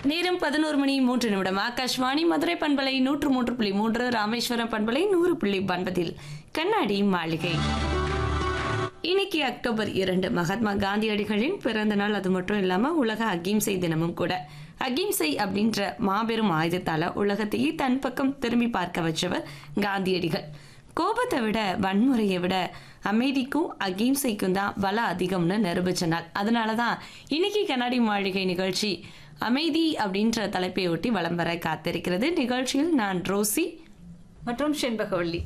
நேரம் பதினோரு மணி மூன்று நிமிடம் ஆகாஷ்வாணி மதுரை பண்பலை நூற்று மூன்று புள்ளி மூன்று ராமேஸ்வரம் பண்பலை நூறு புள்ளி ஒன்பதில் கண்ணாடி மாளிகை இன்னைக்கு அக்டோபர் இரண்டு மகாத்மா காந்தியடிகளின் பிறந்த நாள் அது மட்டும் இல்லாம உலக அகிம்சை தினமும் கூட அகிம்சை அப்படின்ற மாபெரும் ஆயுதத்தால உலகத்தையே தன் பக்கம் திரும்பி பார்க்க வச்சவர் காந்தியடிகள் கோபத்தை விட வன்முறையை விட அமைதிக்கும் அகிம்சைக்கும் தான் பல அதிகம்னு நிரூபிச்ச நாள் அதனால தான் இன்னைக்கு கண்ணாடி மாளிகை நிகழ்ச்சி அமைதி அப்படின்ற தலைப்பை ஒட்டி வலம் வர காத்திருக்கிறது நிகழ்ச்சியில் நான் ரோசி மற்றும் செண்பகவள்ளி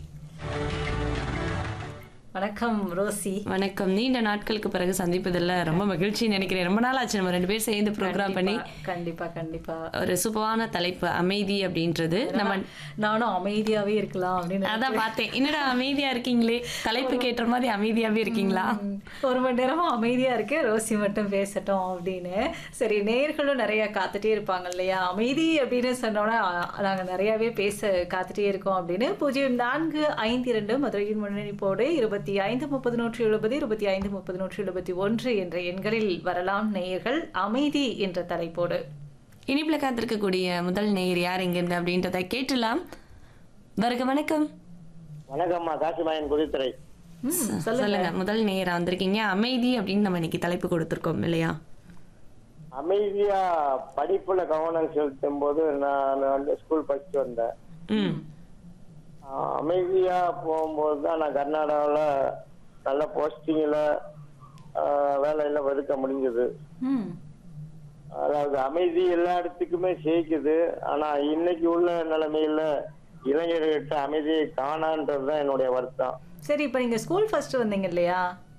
வணக்கம் ரோசி வணக்கம் நீண்ட நாட்களுக்கு பிறகு சந்திப்பதில் ரொம்ப மகிழ்ச்சி நினைக்கிறேன் ரொம்ப நாள் ஆச்சு நம்ம ரெண்டு பேரும் சேர்ந்து ப்ரோக்ராம் பண்ணி கண்டிப்பா கண்டிப்பா ஒரு சூப்பரான தலைப்பு அமைதி அப்படின்றது நம்ம நானும் அமைதியாவே இருக்கலாம் அப்படின்னு அதான் பார்த்தேன் என்னடா அமைதியா இருக்கீங்களே தலைப்புக்கு ஏற்ற மாதிரி அமைதியாவே இருக்கீங்களா ம், ஒரு மணி நேரமா அமைதியா இருக்கேன் ரோசி மட்டும் பேசட்டும் அப்படின்னு சரி நேர்களும் நிறைய காத்துட்டே இருப்பாங்க இல்லையா அமைதி அப்படின்னு சொன்னோன்னா அ, நாங்க நிறையவே பேச காத்துட்டே இருக்கோம் அப்படின்னு பூஜ்ஜியம் நான்கு ஐந்து இரண்டு மதுரையின் முன்னணிப்போடு இருபத்தி ஐந்து முப்பது நூற்றி எழுபது இருபத்தி ஐந்து முப்பது நூற்றி எழுபத்தி ஒன்று என்ற எண்களில் வரலாம் நேயர்கள் அமைதி என்ற தலைப்போடு இனிப்புல காத்திருக்கக்கூடிய முதல் நேயர் யார் எங்கிருந்து அப்படின்றத கேட்டலாம் வருக வணக்கம் வணக்கம்மா காசிமாயன் குதித்துறை ம், சொல்லுங்க முதல் நேயரா வந்திருக்கீங்க அமைதி அப்படின்னு நம்ம இன்னைக்கு தலைப்பு கொடுத்துருக்கோம் இல்லையா அமைதியா படிப்புல கவனம் செலுத்தும் போது நான் வந்து ஸ்கூல் படிச்சுட்டு வந்தேன் ம் ஆஹ் அமைதியா போகும்போது தான் நான் கர்நாடகாவில் நல்ல போஸ்டிங்கில் வேலையில ஒதுக்க முடிஞ்சது ம் அதாவது அமைதி எல்லா இடத்துக்குமே ஜெயிக்குது ஆனா இன்னைக்கு உள்ள நிலைமையில இளைஞர்கிட்ட அமைதியை காணான்றது தான் என்னுடைய வருத்தம் சரி இப்போ நீங்க ஸ்கூல் ஃபர்ஸ்ட் வந்தீங்க இல்லையா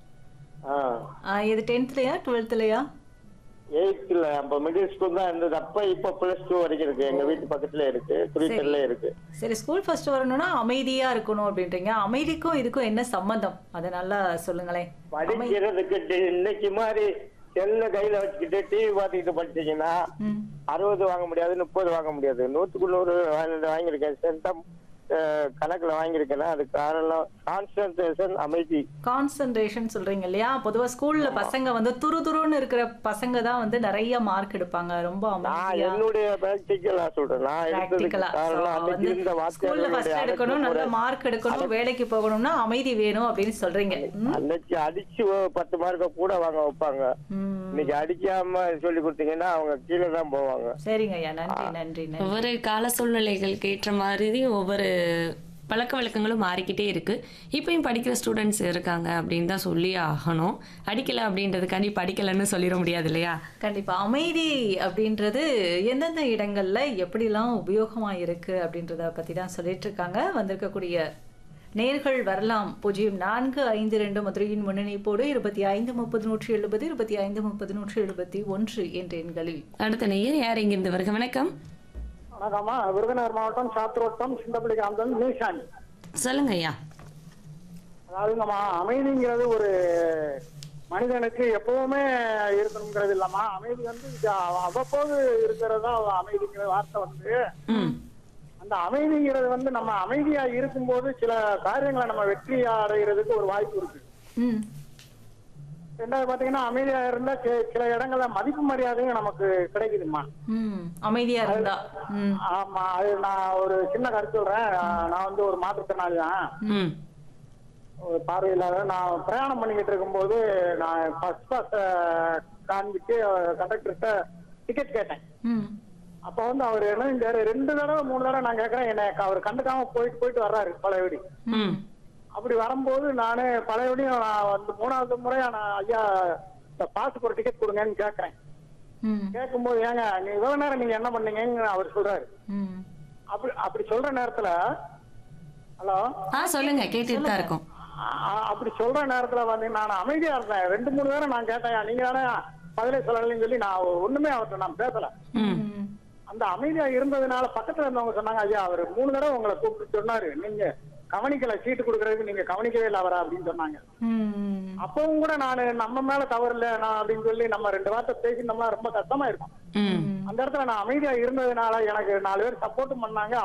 ஆஹ் ஆ, இது டென்த்லையா டுவெல்த்லையா எயித்துல அப்ப மிடில் ஸ்கூல் தான் இருந்தது அப்ப இப்ப பிளஸ் டூ வரைக்கும் இருக்கு எங்க வீட்டு பக்கத்துல இருக்கு குறித்தல்ல இருக்கு சரி ஸ்கூல் ஃபர்ஸ்ட் வரணும்னா அமைதியா இருக்கணும் அப்படின்றீங்க அமைதிக்கும் இதுக்கும் என்ன சம்பந்தம் அதை நல்லா சொல்லுங்களேன் படிக்கிறதுக்கு டி- இன்னைக்கு மாதிரி செல்ல கையில வச்சுக்கிட்டு டிவி பார்த்துக்கிட்டு படிச்சீங்கன்னா ம் அறுபது வாங்க முடியாது முப்பது வாங்க முடியாது நூத்துக்கு நூறு வாங்கி- வாங்கியிருக்கேன் சென்டம் அஹ், கணக்குல வாங்கியிருக்கேன்னா அது காரணம் கான்சன்ட்ரேஷன் அமைதி கான்சன்ட்ரேஷன் சொல்றீங்க இல்லையா பொதுவா ஸ்கூல்ல பசங்க வந்து துரு துருன்னு இருக்கிற பசங்க தான் வந்து நிறைய மார்க் எடுப்பாங்க ரொம்ப நான் அமைதியா என்னுடைய பிராக்டிக்கலா சொல்றேன் நான் எடுத்ததுக்கு பிராக்டிக்கலா காரணம் அன்னைக்கு இருந்த ஸ்கூல்ல ஃபர்ஸ்ட் எடுக்கணும் நல்ல வார்த்தை மார்க் எடுக்கணும் வேலைக்கு போகணும்னா அமைதி வேணும் அப்படின்னு சொல்றீங்க ம், அன்னைக்கு அடிச்சு ஒரு பத்து மார்க்க கூட வாங்க வைப்பாங்க ம். இன்னைக்கு அடிக்காம சொல்லி கொடுத்தீங்கன்னா அவங்க கீழே தான் போவாங்க சரிங்க ஐயா நன்றி நன்றி நன்றி ஒவ்வொரு கால சூழ்நிலைகளுக்கு ஏற்ற மாதிரி ஒவ்வொரு பழக்க வழக்கங்களும் மாறிக்கிட்டே இருக்கு இப்பயும் படிக்கிற ஸ்டூடெண்ட்ஸ் இருக்காங்க அப்படின்னு தான் சொல்லி ஆகணும் அடிக்கல அப்படின்றதுக்காண்டி படிக்கலைன்னு சொல்லிட முடியாது இல்லையா கண்டிப்பா அமைதி அப்படின்றது எந்தெந்த இடங்கள்ல எப்படிலாம் உபயோகமா இருக்கு அப்படின்றத பத்தி தான் சொல்லிட்டு இருக்காங்க வந்திருக்கக்கூடிய நேர்கள் வரலாம் பூஜ்ஜியம் நான்கு ஐந்து ரெண்டு மதுரையின் முன்னணிப்போடு இருபத்தி ஐந்து முப்பது நூற்றி எழுபது இருபத்தி ஐந்து முப்பது நூற்றி எழுபத்தி ஒன்று என்ற எண்களில் அடுத்த நேயர் யார் இங்கிருந்து வருக வணக்கம் வணக்கம்மா விருதுநகர் மாவட்டம் சாத்திரோட்டம் சிந்தப்பள்ளி காந்தன் நியூஷான் சொல்லுங்க ஐயா அதாவதுங்கம்மா அமைதிங்கிறது ஒரு மனிதனுக்கு எப்பவுமே இருக்கணுங்கிறது இல்லம்மா அமைதி வந்து இது அவ- அவ்வப்போது இருக்கிறதா அமைதிங்கிற வார்த்தை வந்து ம் அந்த அமைதிங்கிறது வந்து நம்ம அமைதியா இருக்கும்போது சில காரியங்களை நம்ம வெற்றி அடைகிறதுக்கு ஒரு வாய்ப்பு இருக்கு ம் ரெண்டாவது பாத்தீங்கன்னா அமைதியா இருந்தா சி- சில இடங்கள்ல மதிப்பு மரியாதையும் நமக்கு கிடைக்குதுமா ம் அமைதியா இருந்தா ம் ஆமா அது நான் ஒரு சின்ன கருத்து சொல்றேன் நான் வந்து ஒரு மாற்றுத்திறனாளி தான் ம் ஒரு பார்வையில்லாத நான் பிரயாணம் பண்ணிக்கிட்டு இருக்கும்போது நான் ஃபர்ஸ்ட் கிளாஸ் காண்பிட்டு கண்டக்டர்கிட்ட டிக்கெட் கேட்டேன் ம் அப்ப வந்து அவர் என்ன செஞ்சாரு ரெண்டு தடவை மூணு தடவை நான் கேட்கறேன் என்ன அவர் கண்டுக்காம போயிட்டு போயிட்டு வர்றாரு பழையபடி ம் அப்படி வரும்போது நானு பழையபடியும் நான் வந்து மூணாவது முறையா நான் ஐயா இந்த பாஸுக்கு ஒரு டிக்கெட் கொடுங்கன்னு கேட்கறேன் ம் கேட்கும்போது ஏங்க நீ இவ்வளவு நேரம் நீங்க என்ன பண்ணீங்கன்னு அவர் சொல்றாரு ம் அப்படி அப்படி சொல்ற நேரத்துல ஹலோ ஆ சொல்லுங்க கேட்டுட்டு தான் இருக்கோம் அப்படி சொல்ற நேரத்துல வந்து நான் அமைதியா இருந்தேன் ரெண்டு மூணு பேரை நான் கேட்டேன் நீங்க தானே பதிலே சொல்லலைன்னு சொல்லி நான் ஒண்ணுமே அவர்கிட்ட நான் பேசல ம் ம் அந்த அமைதியா இருந்ததுனால பக்கத்துல இருந்தவங்க சொன்னாங்க ஐயா அவர் மூணு தடவை உங்களை கூப்பிட்டு சொன்னாரு நீங்க கவனிக்கல சீட்டு கொடுக்கறதுக்கு நீங்க கவனிக்கவே இல்லை அவரா அப்படின்னு சொன்னாங்க ம் அப்பவும் கூட நான் நம்ம மேல தவறு இல்ல நான் அப்படின்னு சொல்லி நம்ம ரெண்டு வார்த்தை பேசி நம்மளா ரொம்ப கஷ்டமா இருக்கும் ம் அந்த இடத்துல நான் அமைதியா இருந்ததுனால எனக்கு நாலு பேர் சப்போர்ட்டும் பண்ணாங்க